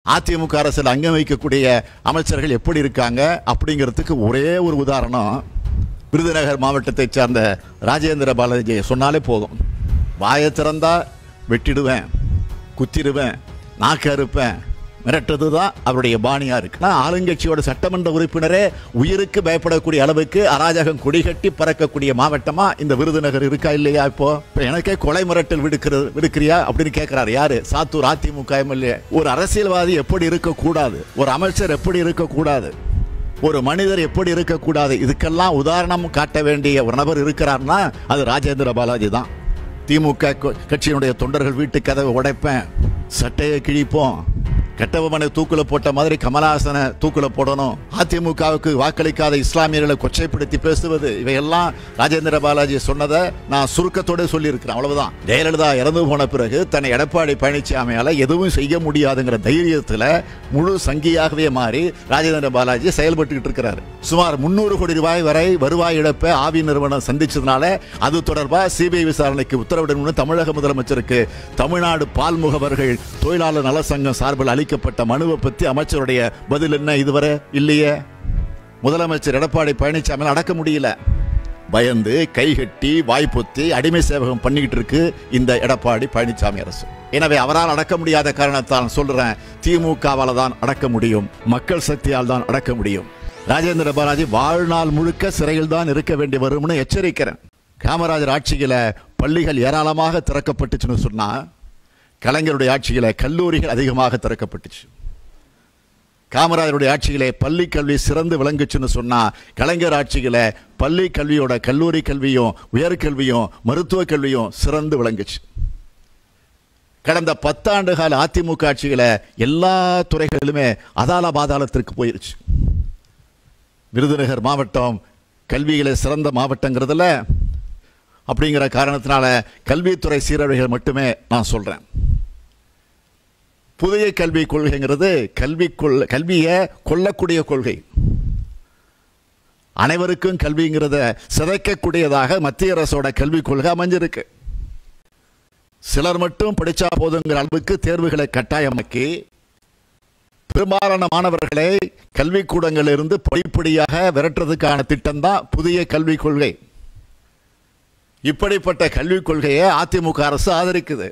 அதிமுக அரசில் அங்கம் வைக்கக்கூடிய அமைச்சர்கள் எப்படி இருக்காங்க அப்படிங்கிறதுக்கு ஒரே ஒரு உதாரணம் விருதுநகர் மாவட்டத்தை சார்ந்த ராஜேந்திர பாலாஜி சொன்னாலே போதும் வாயை திறந்தா வெட்டிடுவேன் குத்திடுவேன் நாக்கு அறுப்பேன் மிரட்டுறது தான் அவருடைய பாணியா இருக்கு நான் ஆளுங்கட்சியோட சட்டமன்ற உறுப்பினரே உயிருக்கு பயப்படக்கூடிய அளவுக்கு அராஜகம் கொடிகட்டி பறக்கக்கூடிய மாவட்டமா இந்த விருதுநகர் இருக்கா இல்லையா இப்போ இப்ப எனக்கே கொலை மிரட்டல் விடுக்கிறது விடுக்கிறியா அப்படின்னு கேட்கிறாரு யாரு சாத்தூர் அதிமுக எம்எல்ஏ ஒரு அரசியல்வாதி எப்படி இருக்கக்கூடாது ஒரு அமைச்சர் எப்படி இருக்கக்கூடாது ஒரு மனிதர் எப்படி இருக்கக்கூடாது இதுக்கெல்லாம் உதாரணம் காட்ட வேண்டிய ஒரு நபர் இருக்கிறார்னா அது ராஜேந்திர பாலாஜி தான் திமுக கொ- கட்சியினுடைய தொண்டர்கள் வீட்டு கதவை உடைப்பேன் சட்டையை கிழிப்போம் கெட்டவமனை தூக்குல போட்ட மாதிரி கமலஹாசனை தூக்குல போடணும் அதிமுகவுக்கு வாக்களிக்காத இஸ்லாமியர்களை கொச்சைப்படுத்தி பேசுவது இவையெல்லாம் ராஜேந்திர பாலாஜி சொன்னதை நான் சுருக்கத்தோட சொல்லியிருக்கிறேன் அவ்வளவுதான் ஜெயலலிதா இறந்து போன பிறகு தன்னை எடப்பாடி பழனிசாமியால எதுவும் செய்ய முடியாதுங்கிற தைரியத்துல முழு சங்கியாகவே மாறி ராஜேந்திர பாலாஜி செயல்பட்டுக்கிட்டு இருக்கிறாரு சுமார் முன்னூறு கோடி ரூபாய் வரை வருவாய் இழப்பை ஆவி நிறுவனம் சந்திச்சதுனால அது தொடர்பா சிபிஐ விசாரணைக்கு உத்தரவிடணும்னு தமிழக முதலமைச்சருக்கு தமிழ்நாடு பால் முகவர்கள் தொழிலாளர் நல சங்கம் சார்பில் அளிக்கப்பட்ட மனுவை பத்தி அமைச்சருடைய பதில் என்ன இதுவரை இல்லையே முதலமைச்சர் எடப்பாடி பழனிசாமி அடக்க முடியல பயந்து கைகட்டி வாய்ப்பொத்தி அடிமை சேவகம் பண்ணிக்கிட்டு இருக்கு இந்த எடப்பாடி பழனிசாமி அரசு எனவே அவரால் அடக்க முடியாத காரணத்தால் சொல்றேன் திமுகவால தான் அடக்க முடியும் மக்கள் சக்தியால் தான் அடக்க முடியும் ராஜேந்திர பாலாஜி வாழ்நாள் முழுக்க சிறையில் தான் இருக்க வேண்டி வரும்னு எச்சரிக்கிறேன் காமராஜர் ஆட்சியில பள்ளிகள் ஏராளமாக திறக்கப்பட்டுச்சுன்னு சொன்னா கலைஞருடைய ஆட்சியில கல்லூரிகள் அதிகமாக திறக்கப்பட்டுச்சு காமராஜருடைய ஆட்சியிலே பள்ளி கல்வி சிறந்து விளங்குச்சுன்னு சொன்னா கலைஞர் ஆட்சியில பள்ளி கல்வியோட கல்லூரி கல்வியும் உயர்கல்வியும் மருத்துவ கல்வியும் சிறந்து விளங்குச்சு கடந்த பத்தாண்டு கால அதிமுக ஆட்சியில எல்லா துறைகளிலுமே அதால பாதாளத்திற்கு போயிருச்சு விருதுநகர் மாவட்டம் கல்வியில சிறந்த மாவட்டங்கிறதுல அப்படிங்கிற காரணத்தினால கல்வித்துறை சீரழிகள் மட்டுமே நான் சொல்றேன் புதிய கல்விக் கொள்கைங்கிறது கல்வி கொள் கல்வியை கொல்லக்கூடிய கொள்கை அனைவருக்கும் கல்விங்கிறத சிதைக்கக்கூடியதாக மத்திய அரசோட கல்விக் கொள்கை அமைஞ்சிருக்கு சிலர் மட்டும் படிச்சா போதுங்கிற அளவுக்கு தேர்வுகளை கட்டாயமாக்கி பெரும்பாலான மாணவர்களை கல்விக்கூடங்களிலிருந்து படிப்படியாக விரட்டுறதுக்கான திட்டம் தான் புதிய கல்விக் கொள்கை இப்படிப்பட்ட கல்விக் கொள்கையை அதிமுக அரசு ஆதரிக்குது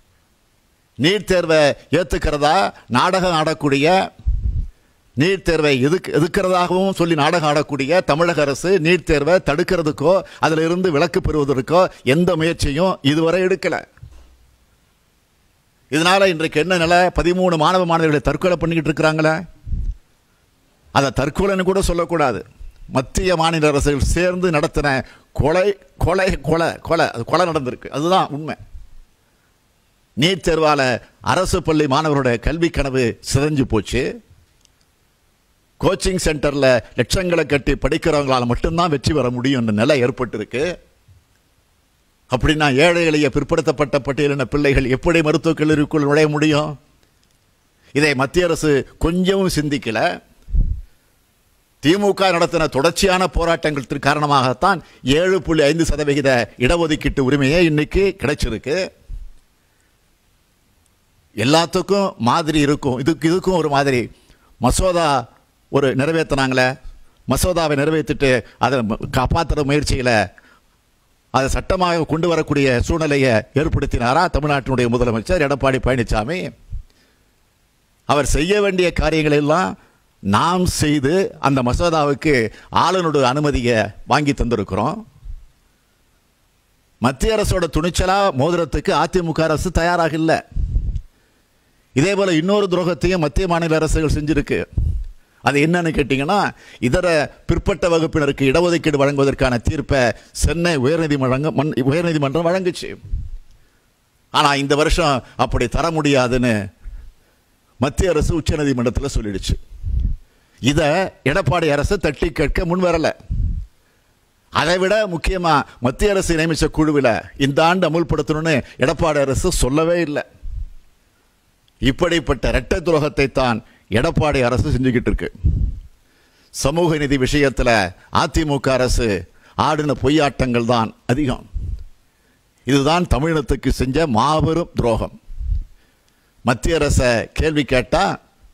நீட் தேர்வை ஏத்துக்கிறதா நாடகம் ஆடக்கூடிய நீட் தேர்வை எதுக்கு எதுக்கிறதாகவும் சொல்லி நாடகம் ஆடக்கூடிய தமிழக அரசு நீட் தேர்வை தடுக்கிறதுக்கோ அதில் இருந்து விலக்கு பெறுவதற்கோ எந்த முயற்சியும் இதுவரை எடுக்கல இதனால இன்றைக்கு என்ன நிலை பதிமூணு மாணவ மாணவிகளை தற்கொலை பண்ணிக்கிட்டு இருக்கிறாங்களே அதை தற்கொலைன்னு கூட சொல்லக்கூடாது மத்திய மாநில அரசுகள் சேர்ந்து நடத்தின கொலை கொலை கொலை கொலை அது கொலை நடந்திருக்கு அதுதான் உண்மை நீட் தேர்வால அரசு பள்ளி மாணவருடைய கல்வி கனவு சிதைஞ்சு போச்சு கோச்சிங் சென்டர்ல லட்சங்களை கட்டி படிக்கிறவங்களால மட்டும்தான் வெற்றி பெற முடியும் நிலை ஏற்பட்டிருக்கு அப்படின்னா ஏழை எளிய பிற்படுத்தப்பட்ட பட்டியலின பிள்ளைகள் எப்படி மருத்துவக் கல்லூரிக்குள் நுழைய முடியும் இதை மத்திய அரசு கொஞ்சமும் சிந்திக்கல திமுக நடத்தின தொடர்ச்சியான போராட்டங்களுக்கு காரணமாகத்தான் ஏழு புள்ளி ஐந்து சதவிகித இடஒதுக்கீட்டு உரிமையே இன்னைக்கு கிடைச்சிருக்கு எல்லாத்துக்கும் மாதிரி இருக்கும் இதுக்கு இதுக்கும் ஒரு மாதிரி மசோதா ஒரு நிறைவேற்றினாங்களே மசோதாவை நிறைவேற்றிட்டு அதை காப்பாற்றுற முயற்சியில் அதை சட்டமாக கொண்டு வரக்கூடிய சூழ்நிலையை ஏற்படுத்தினாரா தமிழ்நாட்டினுடைய முதலமைச்சர் எடப்பாடி பழனிசாமி அவர் செய்ய வேண்டிய காரியங்கள் எல்லாம் நாம் செய்து அந்த மசோதாவுக்கு ஆளுநருடைய அனுமதியை வாங்கி தந்திருக்கிறோம் மத்திய அரசோட துணிச்சலா மோதிரத்துக்கு அதிமுக அரசு தயாராக இல்லை இதே போல இன்னொரு துரோகத்தையும் மத்திய மாநில அரசுகள் செஞ்சிருக்கு அது என்னன்னு கேட்டீங்கன்னா இதர பிற்பட்ட வகுப்பினருக்கு இடஒதுக்கீடு வழங்குவதற்கான தீர்ப்பை சென்னை உயர்நீதிமன்றம் மன்- உயர்நீதிமன்றம் வழங்குச்சு ஆனா இந்த வருஷம் அப்படி தர முடியாதுன்னு மத்திய அரசு உச்சநீதிமன்றத்தில் சொல்லிடுச்சு இத எடப்பாடி அரசு தட்டி கேட்க முன் வரல அதை விட முக்கியமா மத்திய அரசு நியமிச்ச குழுவில் இந்த ஆண்டு அமுல்படுத்தணும்னு எடப்பாடி அரசு சொல்லவே இல்லை இப்படிப்பட்ட இரட்டை துரோகத்தை தான் எடப்பாடி அரசு செஞ்சுக்கிட்டு இருக்கு சமூக நிதி விஷயத்துல அதிமுக அரசு ஆடின பொய்யாட்டங்கள் தான் அதிகம் இதுதான் தமிழினத்துக்கு செஞ்ச மாபெரும் துரோகம் மத்திய அரசை கேள்வி கேட்டா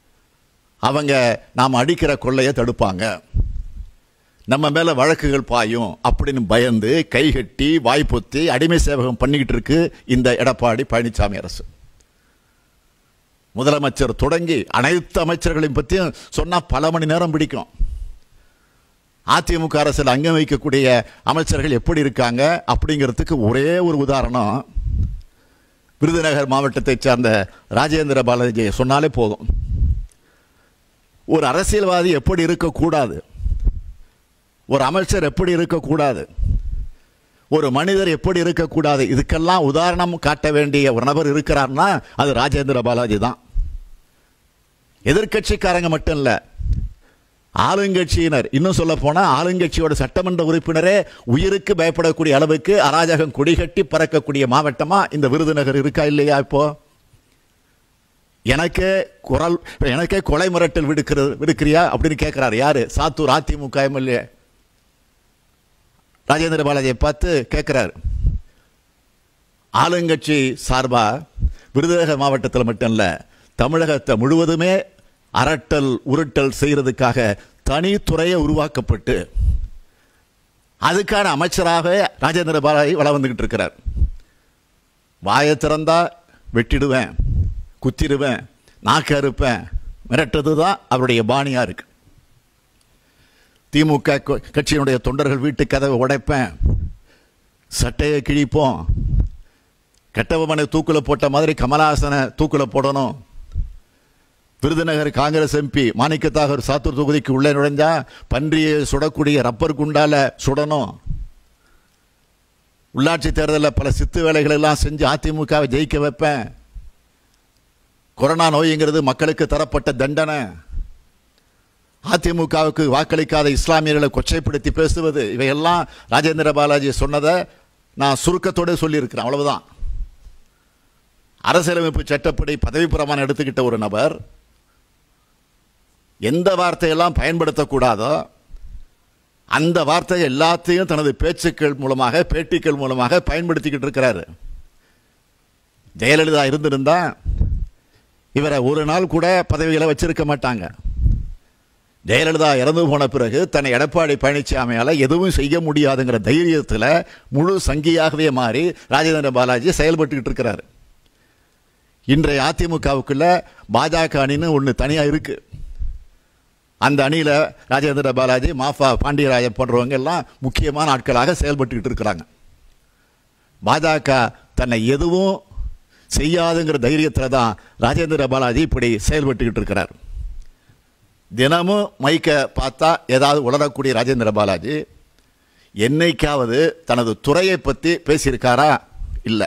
அவங்க நாம் அடிக்கிற கொள்ளையை தடுப்பாங்க நம்ம மேலே வழக்குகள் பாயும் அப்படின்னு பயந்து கைகட்டி வாய்ப்பொத்தி அடிமை சேவகம் பண்ணிக்கிட்டு இருக்கு இந்த எடப்பாடி பழனிசாமி அரசு முதலமைச்சர் தொடங்கி அனைத்து அமைச்சர்களையும் பற்றியும் சொன்னால் பல மணி நேரம் பிடிக்கும் அதிமுக அரசில் அங்கம் வைக்கக்கூடிய அமைச்சர்கள் எப்படி இருக்காங்க அப்படிங்கிறதுக்கு ஒரே ஒரு உதாரணம் விருதுநகர் மாவட்டத்தைச் சார்ந்த ராஜேந்திர பாலாஜி சொன்னாலே போதும் ஒரு அரசியல்வாதி எப்படி இருக்கக்கூடாது ஒரு அமைச்சர் எப்படி இருக்கக்கூடாது ஒரு மனிதர் எப்படி இருக்கக்கூடாது இதுக்கெல்லாம் உதாரணம் காட்ட வேண்டிய ஒரு நபர் இருக்கிறார்னா அது ராஜேந்திர பாலாஜி தான் எதிர்க்கட்சிக்காரங்க மட்டும் இல்லை ஆளுங்கட்சியினர் இன்னும் சொல்ல போனால் ஆளுங்கட்சியோட சட்டமன்ற உறுப்பினரே உயிருக்கு பயப்படக்கூடிய அளவுக்கு அராஜகம் கொடிகட்டி பறக்கக்கூடிய மாவட்டமா இந்த விருதுநகர் இருக்கா இல்லையா இப்போ எனக்கே குரல் எனக்கே கொலை மிரட்டல் விடுக்கிறது விடுக்கிறியா அப்படின்னு கேட்கிறாரு யாரு சாத்தூர் அதிமுக எம்எல்ஏ ராஜேந்திர பாலாஜியை பார்த்து கேட்கிறாரு ஆளுங்கட்சி சார்பா விருதுநகர் மாவட்டத்தில் மட்டும் இல்லை தமிழகத்தை முழுவதுமே அரட்டல் உருட்டல் செய்யறதுக்காக தனித்துறையை உருவாக்கப்பட்டு அதுக்கான அமைச்சராக ராஜேந்திர பாலாஜி வள வந்துகிட்டு இருக்கிறார் வாயை திறந்தா வெட்டிடுவேன் குத்திடுவேன் நாக்கு அறுப்பேன் மிரட்டுறது தான் அவருடைய பாணியா இருக்கு திமுக கொ- கட்சியினுடைய தொண்டர்கள் வீட்டு கதவை உடைப்பேன் சட்டையை கிழிப்போம் கெட்டவமனை தூக்குல போட்ட மாதிரி கமலஹாசனை தூக்குல போடணும் விருதுநகர் காங்கிரஸ் எம்பி மாணிக்கத்தாகர் சாத்தூர் தொகுதிக்கு உள்ளே நுழைஞ்சா பன்றியை சுடக்கூடிய ரப்பர் குண்டால சுடணும் உள்ளாட்சி தேர்தலில் பல சித்து வேலைகள் எல்லாம் செஞ்சு அதிமுகவை ஜெயிக்க வைப்பேன் கொரோனா நோய்ங்கிறது மக்களுக்கு தரப்பட்ட தண்டனை அதிமுகவுக்கு வாக்களிக்காத இஸ்லாமியர்களை கொச்சைப்படுத்தி பேசுவது இவையெல்லாம் ராஜேந்திர பாலாஜி சொன்னதை நான் சுருக்கத்தோடு சொல்லியிருக்கிறேன் அவ்வளவுதான் அரசியலமைப்பு சட்டப்படி பதவி பிரமாணம் எடுத்துக்கிட்ட ஒரு நபர் எந்த வார்த்தையெல்லாம் பயன்படுத்தக்கூடாதோ அந்த வார்த்தை எல்லாத்தையும் தனது பேச்சுக்கள் மூலமாக பேட்டிகள் மூலமாக பயன்படுத்திக்கிட்டு இருக்கிறாரு ஜெயலலிதா இருந்திருந்தா இவரை ஒரு நாள் கூட பதவிகளை வச்சிருக்க மாட்டாங்க ஜெயலலிதா இறந்து போன பிறகு தன்னை எடப்பாடி பழனிசாமியால் எதுவும் செய்ய முடியாதுங்கிற தைரியத்தில் முழு சங்கியாகவே மாறி ராஜேந்திர பாலாஜி செயல்பட்டுக்கிட்டு இருக்கிறாரு இன்றைய அதிமுகவுக்குள்ள பாஜக அணின்னு ஒன்று தனியாக இருக்கு அந்த அணியில் ராஜேந்திர பாலாஜி மாஃபா பாண்டியராஜன் போன்றவங்க எல்லாம் முக்கியமான ஆட்களாக செயல்பட்டுக்கிட்டு இருக்கிறாங்க பாஜக தன்னை எதுவும் செய்யாதுங்கிற தைரியத்தில் தான் ராஜேந்திர பாலாஜி இப்படி செயல்பட்டுக்கிட்டு இருக்கிறார் தினமும் மைக்கை பார்த்தா ஏதாவது உளரக்கூடிய ராஜேந்திர பாலாஜி என்னைக்காவது தனது துறையை பற்றி பேசியிருக்காரா இல்லை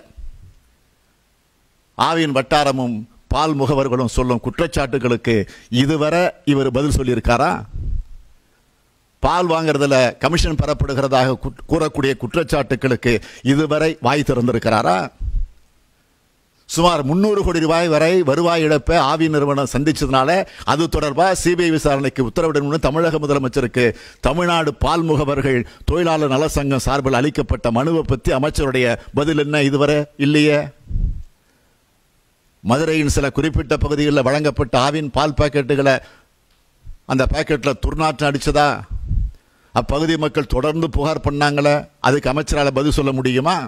ஆவின் வட்டாரமும் பால் முகவர்களும் சொல்லும் குற்றச்சாட்டுகளுக்கு இதுவரை இவர் பதில் சொல்லியிருக்காரா பால் வாங்குறதுல கமிஷன் பெறப்படுகிறதாக குட்- கூறக்கூடிய குற்றச்சாட்டுகளுக்கு இதுவரை வாய் திறந்திருக்கிறாரா சுமார் முன்னூறு கோடி ரூபாய் வரை வருவாய் இழப்பை ஆவி நிறுவனம் சந்திச்சதுனால அது தொடர்பாக சிபிஐ விசாரணைக்கு உத்தரவிடணும்னு தமிழக முதலமைச்சருக்கு தமிழ்நாடு பால் முகவர்கள் தொழிலாளர் நல சங்கம் சார்பில் அளிக்கப்பட்ட மனுவை பற்றி அமைச்சருடைய பதில் என்ன இதுவரை இல்லையே மதுரையின் சில குறிப்பிட்ட பகுதிகளில் வழங்கப்பட்ட ஆவின் பால் பாக்கெட்டுகளை அந்த பாக்கெட்டில் துர்நாற்றம் அடிச்சதா அப்பகுதி மக்கள் தொடர்ந்து புகார் பண்ணாங்களே அதுக்கு அமைச்சரால் பதில் சொல்ல முடியுமா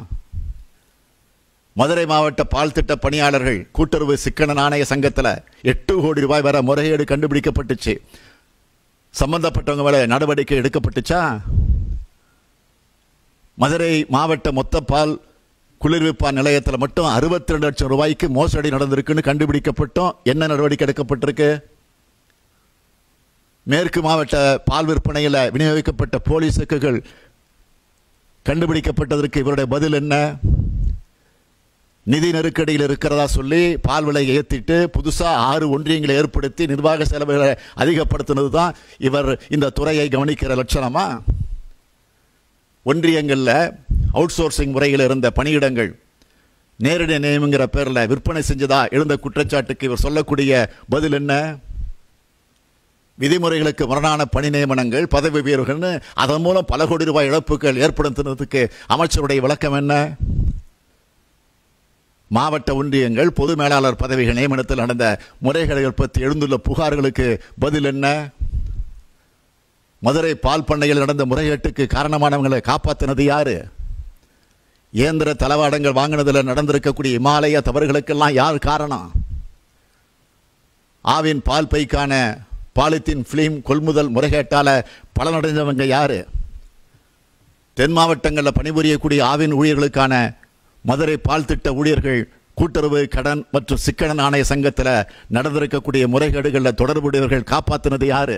மதுரை மாவட்ட பால் திட்ட பணியாளர்கள் கூட்டுறவு சிக்கன நாணய சங்கத்தில் எட்டு கோடி ரூபாய் வரை முறைகேடு கண்டுபிடிக்கப்பட்டுச்சு சம்பந்தப்பட்டவங்க மேல நடவடிக்கை எடுக்கப்பட்டுச்சா மதுரை மாவட்ட மொத்த பால் குளிர்விப்பான் நிலையத்தில் மட்டும் அறுபத்தி ரெண்டு லட்சம் ரூபாய்க்கு மோசடி நடந்திருக்குன்னு கண்டுபிடிக்கப்பட்டோம் என்ன நடவடிக்கை எடுக்கப்பட்டிருக்கு மேற்கு மாவட்ட பால் விற்பனையில் விநியோகிக்கப்பட்ட போலீஸ் செக்குகள் கண்டுபிடிக்கப்பட்டதற்கு இவருடைய பதில் என்ன நிதி நெருக்கடியில் இருக்கிறதா சொல்லி பால் விலை ஏற்றிட்டு புதுசாக ஆறு ஒன்றியங்களை ஏற்படுத்தி நிர்வாக செலவுகளை அதிகப்படுத்தினது தான் இவர் இந்த துறையை கவனிக்கிற லட்சணமா ஒன்றியங்களில் அவுட் சோர்சிங் முறையில் இருந்த பணியிடங்கள் நேரடி நியமங்கிற பேரில் விற்பனை செஞ்சதா எழுந்த குற்றச்சாட்டுக்கு இவர் சொல்லக்கூடிய பதில் என்ன விதிமுறைகளுக்கு முரணான பணி நியமனங்கள் பதவி உயர்வுகள்னு அதன் மூலம் பல கோடி ரூபாய் இழப்புகள் ஏற்படுத்தினதுக்கு அமைச்சருடைய விளக்கம் என்ன மாவட்ட ஒன்றியங்கள் பொது மேலாளர் பதவிகள் நியமனத்தில் நடந்த முறைகேடுகள் பற்றி எழுந்துள்ள புகார்களுக்கு பதில் என்ன மதுரை பால் பண்ணையில் நடந்த முறைகேட்டுக்கு காரணமானவங்களை காப்பாற்றினது யாரு இயந்திர தளவாடங்கள் வாங்கினதில் நடந்திருக்கக்கூடிய இமாலய தவறுகளுக்கெல்லாம் யார் காரணம் ஆவின் பால் பைக்கான பாலித்தீன் ஃபிலிம் கொள்முதல் முறைகேட்டால பலனடைஞ்சவங்க யாரு தென் மாவட்டங்களில் பணிபுரியக்கூடிய ஆவின் ஊழியர்களுக்கான மதுரை பால் திட்ட ஊழியர்கள் கூட்டுறவு கடன் மற்றும் சிக்கன ஆணைய சங்கத்தில் நடந்திருக்கக்கூடிய முறைகேடுகளில் தொடர்புடையவர்கள் காப்பாற்றினது யாரு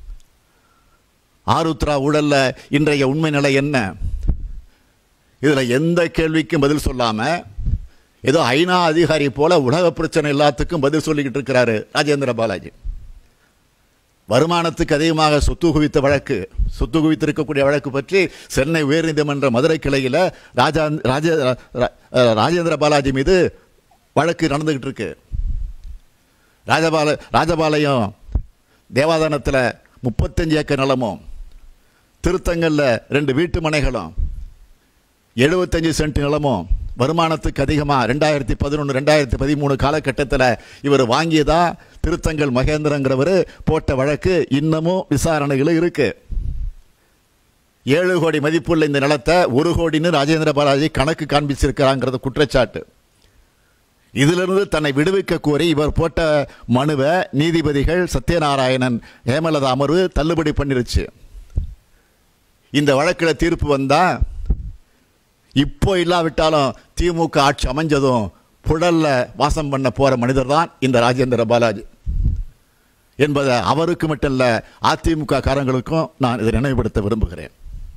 ஆருத்ரா ஊழல்ல இன்றைய உண்மை நிலை என்ன இதில் எந்த கேள்விக்கும் பதில் சொல்லாம ஏதோ ஐநா அதிகாரி போல உலக பிரச்சனை எல்லாத்துக்கும் பதில் சொல்லிக்கிட்டு இருக்கிறாரு ராஜேந்திர பாலாஜி வருமானத்துக்கு அதிகமாக சொத்து குவித்த வழக்கு சொத்து குவித்திருக்கக்கூடிய வழக்கு பற்றி சென்னை உயர்நீதிமன்ற மதுரை கிளையில் ராஜா ராஜ ரா- ராஜேந்திர பாலாஜி மீது வழக்கு நடந்துகிட்டு இருக்கு ராஜபால ராஜபாளையம் தேவாதானத்தில் முப்பத்தஞ்சு ஏக்கர் நிலமும் திருத்தங்கல்ல ரெண்டு வீட்டு மனைகளும் எழுபத்தஞ்சு சென்ட் நிலமும் வருமானத்துக்கு அதிகமாக ரெண்டாயிரத்தி பதினொன்று ரெண்டாயிரத்தி பதிமூணு காலகட்டத்தில் இவர் வாங்கியதா திருத்தங்கல் மகேந்திரங்கிறவர் போட்ட வழக்கு இன்னமும் விசாரணையில் இருக்கு ஏழு கோடி மதிப்புள்ள இந்த நிலத்தை ஒரு கோடின்னு ராஜேந்திர பாலாஜி கணக்கு காண்பிச்சிருக்கிறாங்கிறது குற்றச்சாட்டு இதிலிருந்து தன்னை விடுவிக்க கோரி இவர் போட்ட மனுவை நீதிபதிகள் சத்யநாராயணன் ஹேமலதா அமர்வு தள்ளுபடி பண்ணிருச்சு இந்த வழக்கில் தீர்ப்பு வந்தா இப்போ இல்லாவிட்டாலும் திமுக ஆட்சி அமைஞ்சதும் புழல்ல வாசம் பண்ண போற மனிதர் தான் இந்த ராஜேந்திர பாலாஜி என்பதை அவருக்கு மட்டும் இல்ல அதிமுக காரங்களுக்கும் நான் இதை நினைவுபடுத்த விரும்புகிறேன்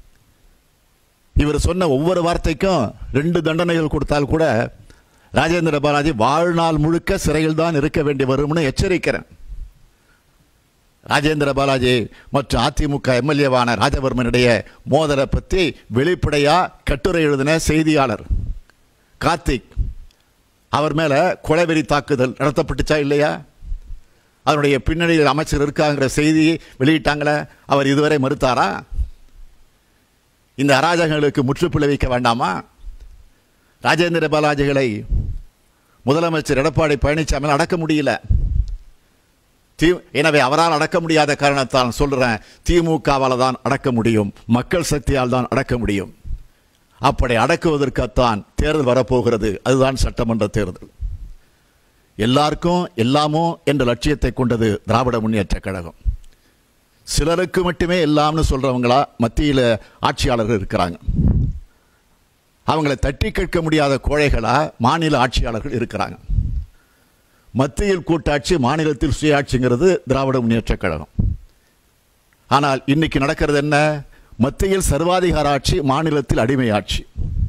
இவர் சொன்ன ஒவ்வொரு வார்த்தைக்கும் ரெண்டு தண்டனைகள் கொடுத்தால் கூட ராஜேந்திர பாலாஜி வாழ்நாள் முழுக்க சிறையில் தான் இருக்க வேண்டி வரும்னு எச்சரிக்கிறேன் ராஜேந்திர பாலாஜி மற்றும் அதிமுக எம்எல்ஏவான ராஜவர்மனுடைய மோதலை பற்றி வெளிப்படையா கட்டுரை எழுதின செய்தியாளர் கார்த்திக் அவர் மேல கொலைவெறி தாக்குதல் நடத்தப்பட்டுச்சா இல்லையா அதனுடைய பின்னணியில் அமைச்சர் இருக்காங்கிற செய்தி வெளியிட்டாங்களே அவர் இதுவரை மறுத்தாரா இந்த அராஜகங்களுக்கு முற்றுப்புள்ளி வைக்க வேண்டாமா ராஜேந்திர பாலாஜிகளை முதலமைச்சர் எடப்பாடி பழனிசாமி அடக்க முடியல தி எனவே அவரால் அடக்க முடியாத காரணத்தால் சொல்றேன் திமுகவால் தான் அடக்க முடியும் மக்கள் சக்தியால் தான் அடக்க முடியும் அப்படி அடக்குவதற்குத்தான் தேர்தல் வரப்போகிறது அதுதான் சட்டமன்ற தேர்தல் எல்லாருக்கும் எல்லாமோ என்ற லட்சியத்தை கொண்டது திராவிட முன்னேற்ற கழகம் சிலருக்கு மட்டுமே எல்லாம்னு சொல்றவங்களா மத்தியில் ஆட்சியாளர்கள் இருக்கிறாங்க அவங்களை தட்டி கேட்க முடியாத கோழைகளா மாநில ஆட்சியாளர்கள் இருக்கிறாங்க மத்தியில் கூட்டாட்சி மாநிலத்தில் சுயாட்சிங்கிறது திராவிட முன்னேற்ற கழகம் ஆனால் இன்னைக்கு நடக்கிறது என்ன மத்தியில் சர்வாதிகார ஆட்சி மாநிலத்தில் அடிமை ஆட்சி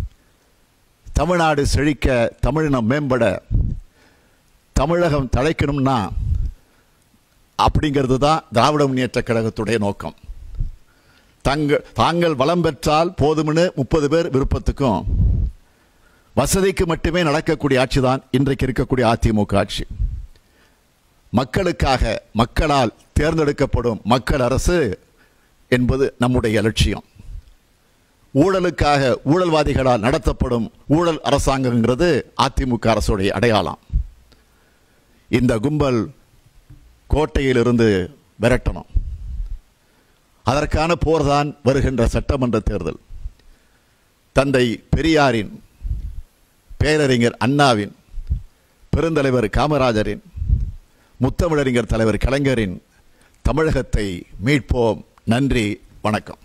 தமிழ்நாடு செழிக்க தமிழினம் மேம்பட தமிழகம் தழைக்கணும்னா அப்படிங்கிறது தான் திராவிட முன்னேற்ற கழகத்துடைய நோக்கம் தங்கள் தாங்கள் வளம் பெற்றால் போதும்னு முப்பது பேர் விருப்பத்துக்கும் வசதிக்கு மட்டுமே நடக்கக்கூடிய ஆட்சி தான் இன்றைக்கு இருக்கக்கூடிய அதிமுக ஆட்சி மக்களுக்காக மக்களால் தேர்ந்தெடுக்கப்படும் மக்கள் அரசு என்பது நம்முடைய லட்சியம் ஊழலுக்காக ஊழல்வாதிகளால் நடத்தப்படும் ஊழல் அரசாங்கங்கிறது அதிமுக அரசுடைய அடையாளம் இந்த கும்பல் கோட்டையிலிருந்து விரட்டணும் அதற்கான போர்தான் வருகின்ற சட்டமன்ற தேர்தல் தந்தை பெரியாரின் பேரறிஞர் அண்ணாவின் பெருந்தலைவர் காமராஜரின் முத்தமிழறிஞர் தலைவர் கலைஞரின் தமிழகத்தை மீட்போம் நன்றி வணக்கம்